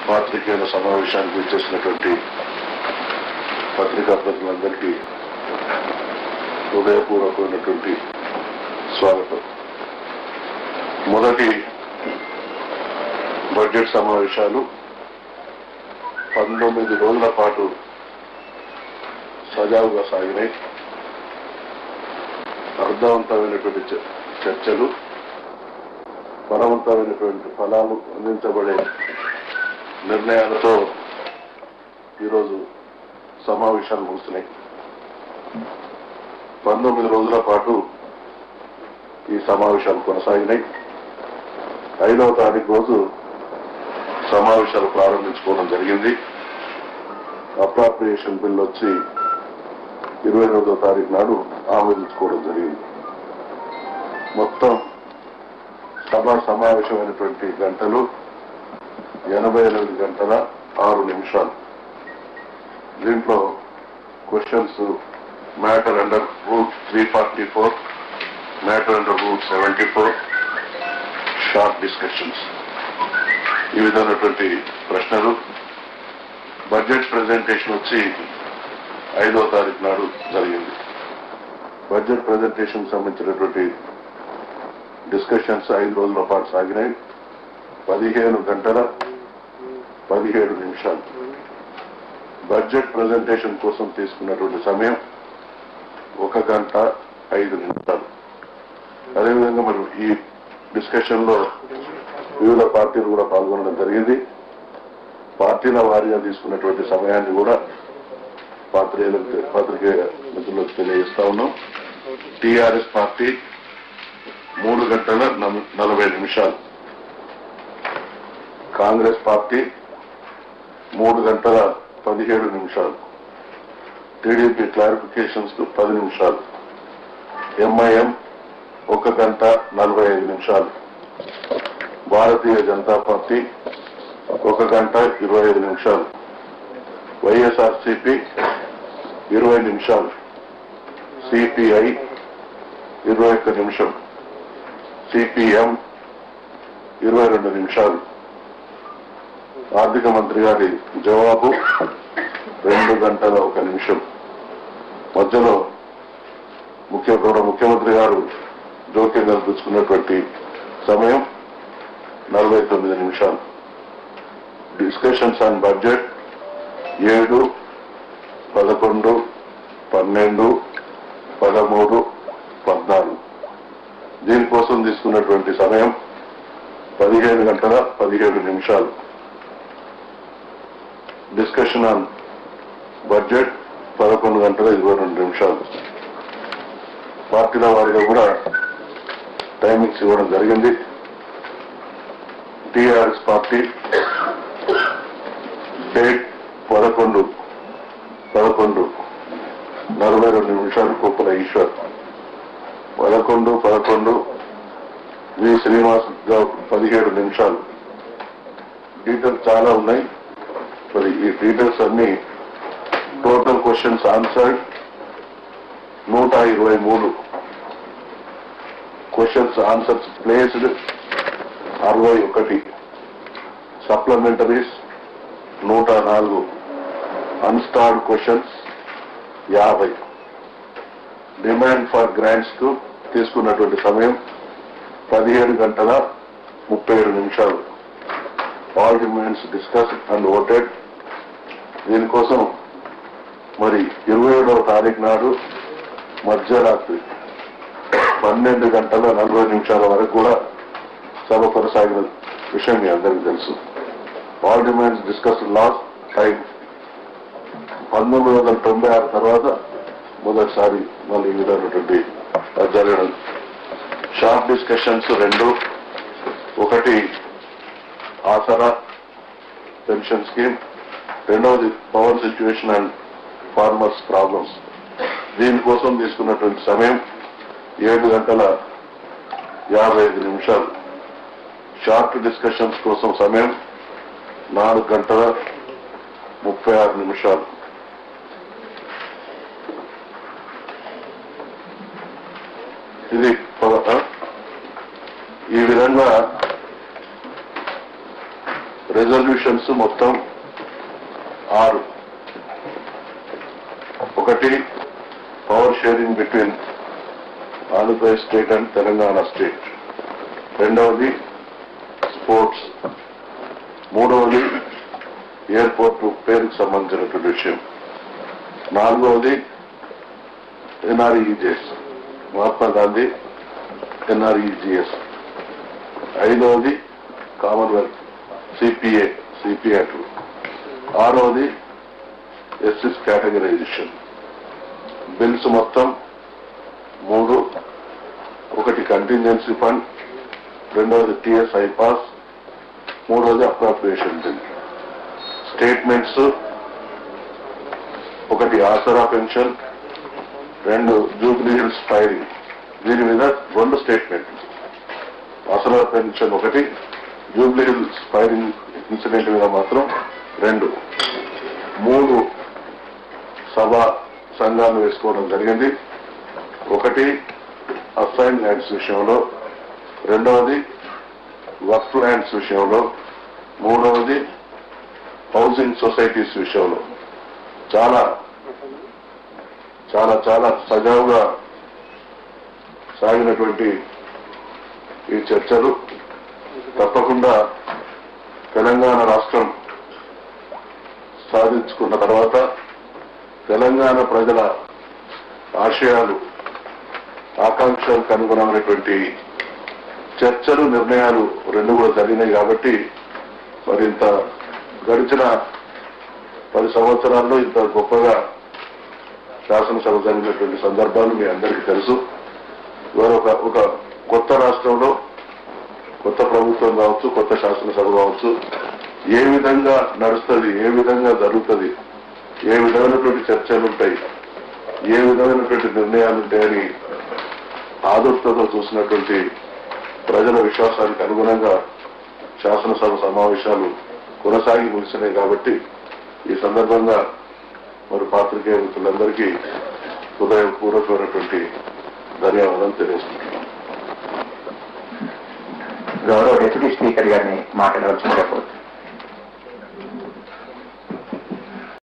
పాత్రికేయుల సమావేశానికి వచ్చేసినటువంటి పత్రికా ప్రతినిధులందరికీ హృదయపూర్వకమైనటువంటి స్వాగతం మొదటి బడ్జెట్ సమావేశాలు పంతొమ్మిది రోజుల పాటు సజావుగా సాగినాయి అర్థవంతమైనటువంటి చ- చర్చలు ఫలవంతమైనటువంటి ఫలాలు అందించబడే నిర్ణయాలతో ఈరోజు సమావేశాలు ముగుస్తున్నాయి పంతొమ్మిది రోజుల పాటు ఈ సమావేశాలు కొనసాగినాయి ఐదవ తారీఖు రోజు సమావేశాలు ప్రారంభించుకోవడం జరిగింది అప్రాప్రియేషన్ బిల్ వచ్చి ఇరవై ఎనిమిదో తారీఖు నాడు ఆమోదించుకోవడం జరిగింది మొత్తం సభ సమావేశమైనటువంటి గంటలు ఎనభై ఎనిమిది గంటల ఆరు నిమిషాలు దీంట్లో questions matter under rule three forty four matter under rule seventy four short discussions ఈ విధమైనటువంటి ప్రశ్నలు బడ్జెట్ ప్రజెంటేషన్ వచ్చి ఐదో తారీఖు నాడు జరిగింది బడ్జెట్ ప్రజెంటేషన్ సంబంధించినటువంటి డిస్కషన్స్ ఐదు రోజుల పాటు సాగినాయి పదిహేను గంటల పదిహేడు నిమిషాలు బడ్జెట్ ప్రజెంటేషన్ కోసం తీసుకున్నటువంటి సమయం ఒక గంట ఐదు నిమిషాలు అదేవిధంగా మరి ఈ డిస్కషన్ లో వివిధ పార్టీలు కూడా పాల్గొనడం జరిగింది పార్టీల వారీగా తీసుకున్నటువంటి సమయాన్ని కూడా పాత్రికేయులకు పాత్రికేయ మిత్రులకు తెలియజేస్తా ఉన్నాం టిఆర్ఎస్ పార్టీ మూడు గంటల నల- నలభై నిమిషాలు కాంగ్రెస్ పార్టీ మూడు గంటల పదిహేడు నిమిషాలు టీడీపీ క్లారిఫికేషన్స్ కు పది నిమిషాలు ఎంఐఎం ఒక గంట నలభై ఐదు నిమిషాలు భారతీయ జనతా పార్టీ ఒక గంట ఇరవై ఐదు నిమిషాలు వైఎస్ఆర్సిపి ఇరవై నిమిషాలు సిపిఐ ఇరవై ఒక్క నిమిషం సిపిఎం ఇరవై రెండు నిమిషాలు ఆర్థిక మంత్రి గారి జవాబు రెండు గంటల ఒక నిమిషం మధ్యలో ముఖ్య గౌరవ ముఖ్యమంత్రి గారు జోక్యం కల్పించుకున్నటువంటి సమయం నలభై తొమ్మిది నిమిషాలు డిస్కషన్స్ ఆన్ బడ్జెట్ ఏడు పదకొండు పన్నెండు పదమూడు పద్నాలుగు దీనికోసం తీసుకున్నటువంటి సమయం పదిహేను గంటల పదిహేడు నిమిషాలు డిస్కషన్ ఆన్ బడ్జెట్ పదకొండు గంటల ఇరవై రెండు నిమిషాలు పార్టీల వారిగా కూడా టైమింగ్స్ ఇవ్వడం జరిగింది టిఆర్ఎస్ పార్టీ డేట్ పదకొండు పదకొండు నలభై రెండు నిమిషాలు కుప్పల ఈశ్వర్ పదకొండు పదకొండు వి శ్రీనివాస్ గౌడ్ పదిహేడు నిమిషాలు డీటెయిల్స్ చాలా ఉన్నాయి మరి ఈ డీటెయిల్స్ అన్ని టోటల్ క్వశ్చన్స్ ఆన్సర్డ్ నూట ఇరవై మూడు క్వశ్చన్స్ ఆన్సర్స్ ప్లేస్డ్ అరవై ఒకటి సప్లిమెంటరీస్ నూట నాలుగు అన్స్టార్డ్ క్వశ్చన్స్ యాభై డిమాండ్ ఫర్ గ్రాంట్స్ కు తీసుకున్నటువంటి సమయం పదిహేడు గంటల ముప్పై ఏడు నిమిషాలు all demands discuss and voted దీనికోసం మరి ఇరవై ఏడవ తారీఖు నాడు మధ్యరాత్రి పన్నెండు గంటల నలభై నిమిషాల వరకు కూడా సభ కొనసాగిన విషయం మీ అందరికీ తెలుసు all demands discuss last time పంతొమ్మిది వందల తొంభై ఆరు తర్వాత మొదటిసారి మళ్ళీ ఈ విధమైనటువంటి జరగడం షార్ట్ డిస్కషన్స్ రెండు ఒకటి ఆసరా పెన్షన్ స్కీమ్ రెండవది power situation and farmers problems దీనికోసం తీసుకున్నటువంటి సమయం ఏడు గంటల యాభై ఐదు నిమిషాలు షార్ట్ డిస్కషన్స్ కోసం సమయం నాలుగు గంటల ముప్పై ఆరు నిమిషాలు ఇది పద- ఈ విధంగా రెజల్యూషన్స్ మొత్తం ఆరు ఒకటి power sharing between Andhra Pradesh state and Telangana state రెండవది స్పోర్ట్స్ మూడవది ఎయిర్పోర్ట్ పేరుకు సంబంధించినటువంటి విషయం నాలుగవది ఎన్ఆర్ఈజిఎస్ మహాత్మా గాంధీ ఎన్ఆర్ఈజిఎస్ ఐదవది కామన్వెల్త్ సిపిఏ సిపిఏ ఆరవది ఎస్ఎస్ కేటగరైజేషన్ బిల్స్ మొత్తం మూడు ఒకటి కంటింజెన్సీ ఫండ్ రెండవది టిఎస్ ఐపాస్ మూడవది అప్రాప్రియేషన్ బిల్ స్టేట్మెంట్స్ ఒకటి ఆసరా పెన్షన్ రెండు జూబ్లీ హిల్స్ ఫైరింగ్ దీని మీద రెండు స్టేట్మెంట్లు ఆసరా పెన్షన్ ఒకటి జూబ్లీ హిల్స్ ఫైరింగ్ ఇన్సిడెంట్ మీద మాత్రం రెండు మూడు సభ సంఘాలు వేసుకోవడం జరిగింది ఒకటి అసైన్ ల్యాండ్స్ విషయంలో రెండవది వర్క్ ల్యాండ్స్ విషయంలో మూడవది హౌసింగ్ సొసైటీస్ విషయంలో చాలా చాలా చాలా సజావుగా సాగినటువంటి ఈ చర్చలు తప్పకుండా తెలంగాణ రాష్ట్రం సాధించుకున్న తర్వాత తెలంగాణ ప్రజల ఆశయాలు ఆకాంక్షలకు అనుగుణమైనటువంటి చర్చలు నిర్ణయాలు రెండు కూడా జరిగినాయి కాబట్టి మరి ఇంత గడిచిన పది సంవత్సరాల్లో ఇంత గొప్పగా శాసనసభ జరిగినటువంటి సందర్భాలు మీ అందరికీ తెలుసు ఇవాళ ఒక ఒక కొత్త రాష్ట్రంలో కొత్త ప్రభుత్వం కావచ్చు కొత్త శాసనసభ కావచ్చు ఏ విధంగా నడుస్తుంది ఏ విధంగా జరుగుతుంది ఏ విధమైనటువంటి చర్చలు ఉంటాయి ఏ విధమైనటువంటి నిర్ణయాలు ఉంటాయని ఆదుర్తతో చూసినటువంటి ప్రజల విశ్వాసానికి అనుగుణంగా శాసనసభ సమావేశాలు కొనసాగి ముగిసినాయి కాబట్టి ఈ సందర్భంగా మరి పాత్రికేయ మిత్రులందరికీ హృదయపూర్వకమైనటువంటి ధన్యవాదాలు తెలియజేస్తున్నాను గౌరవ డిప్యూటీ స్పీకర్ గారిని మాట్లాడవలసిందిగా కోరుతున్నాను